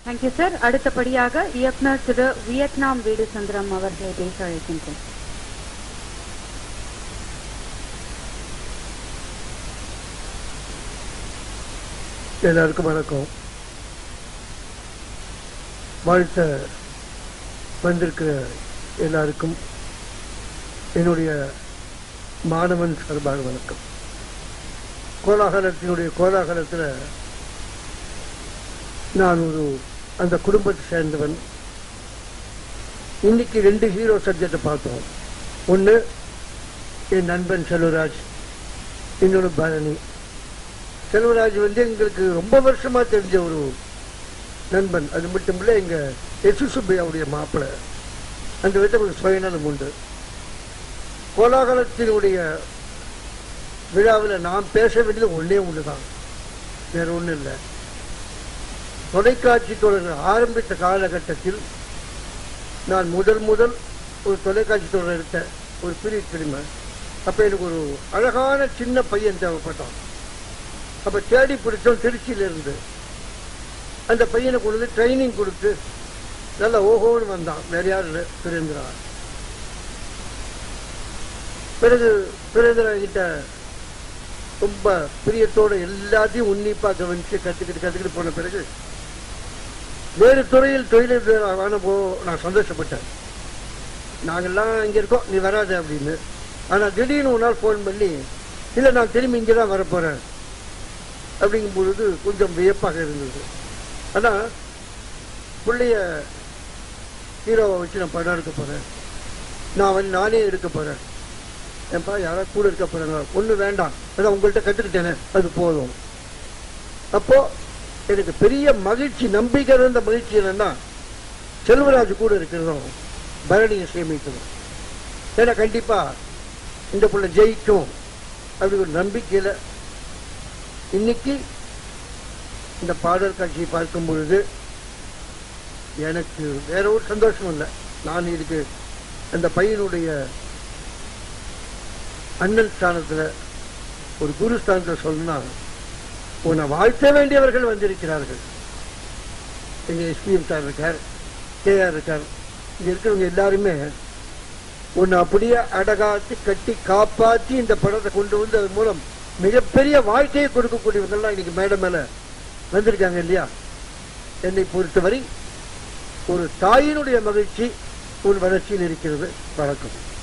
thank you sir அடுத்தபடியாக இயக்குனர் திரு Vietnam வீடு சுந்தரம் அவர்களை பேச அழைக்கின்றேன் எல்லாருக்கும் வணக்கம் வாழ்த்த வந்திருக்கிற எல்லாருக்கும் என்னுடைய மாணவன் சார்பாக வணக்கம் கோலாகலத்தினுடைய கோலாகலத்தில் நான் ஒரு அந்த குடும்பத்தை சேர்ந்தவன் இன்னைக்கு ரெண்டு ஹீரோ சப்ஜெக்டை பார்த்தோம் ஒன்று என் நண்பன் செல்வராஜ் இன்னொன்று பரணி செல்வராஜ் வந்து எங்களுக்கு ரொம்ப வருஷமா தெரிஞ்ச ஒரு நண்பன் அது மட்டும் இல்லை எங்க எசு சுப்பையாவுடைய மாப்பிள்ளை அந்த விதத்தில் ஒரு சுயநலம் உண்டு கோலாகலத்தினுடைய விழாவில் நாம் பேச வேண்டியது ஒன்றே ஒன்று தான் வேற ஒன்றும் இல்லை தொலைக்காட்சி தொடர் ஆரம்பித்த காலகட்டத்தில் நான் முதல் முதல் ஒரு தொலைக்காட்சி தொடர் எடுத்த ஒரு பிரி திரும்ப அப்போ எனக்கு ஒரு அழகான சின்ன பையன் தேவைப்பட்டான் அப்ப தேடி பிடிச்சோம் திருச்சியில இருந்து அந்த பையனை கொண்டு வந்து ட்ரைனிங் கொடுத்து நல்லா ஓஹோன்னு வந்தான் வேற யாரும் இல்லை சுரேந்திரா பிறகு சுரேந்திரா கிட்ட ரொம்ப பிரியத்தோட எல்லாத்தையும் உன்னிப்பா கவனிச்சு கத்துக்கிட்டு கத்துக்கிட்டு போன பிறகு வேறு துறையில் தொழிலதிபரான போ நான் சந்தோஷப்பட்டேன் நாங்கெல்லாம் இங்க இருக்கோம் நீ வராத அப்படின்னு ஆனா திடீர்னு ஒரு நாள் ஃபோன் பண்ணி இல்லை நான் திரும்பி இங்கே தான் வரப்போறேன் அப்படிங்கும் பொழுது கொஞ்சம் வியப்பாக இருந்தது ஆனா பிள்ளைய ஹீரோவை வச்சு நான் படம் எடுக்க போறேன் நான் வந்து நானே எடுக்க போறேன் ஏன்பா யாராவது கூட இருக்க போறாங்க ஒண்ணு வேண்டாம் அதான் உங்கள்கிட்ட கத்துக்கிட்டேனே அது போதும் அப்போ எனக்கு பெரிய மகிழ்ச்சி நம்பிக்கை இருந்த மகிழ்ச்சி என்னன்னா செல்வராஜ் கூட இருக்கிறதும் பரணியை சேமிக்கணும் ஏன்னா கண்டிப்பா இந்த பிள்ளை ஜெயிக்கும் அப்படி ஒரு நம்பிக்கையில இன்னைக்கு இந்த பாடல் காட்சியை பார்க்கும் பொழுது எனக்கு வேற ஒரு சந்தோஷம் இல்லை நான் இதுக்கு அந்த பையனுடைய அண்ணன் ஸ்தானத்துல ஒரு குரு ஸ்தானத்துல சொல்லணும்னா உன்னை வாழ்த்த வேண்டியவர்கள் வந்திருக்கிறார்கள் எங்க எஸ்பிஎம் சார் இருக்கார் கேஆர் இருக்கார் இங்க இருக்கிறவங்க எல்லாருமே உன்னை அப்படியே அடகாத்தி கட்டி காப்பாத்தி இந்த படத்தை கொண்டு வந்து அது மூலம் மிகப்பெரிய வாழ்க்கையை கொடுக்கக்கூடியவங்கெல்லாம் இன்னைக்கு மேடை மேல வந்திருக்காங்க இல்லையா என்னை பொறுத்தவரை ஒரு தாயினுடைய மகிழ்ச்சி ஒரு வளர்ச்சியில் இருக்கிறது வணக்கம்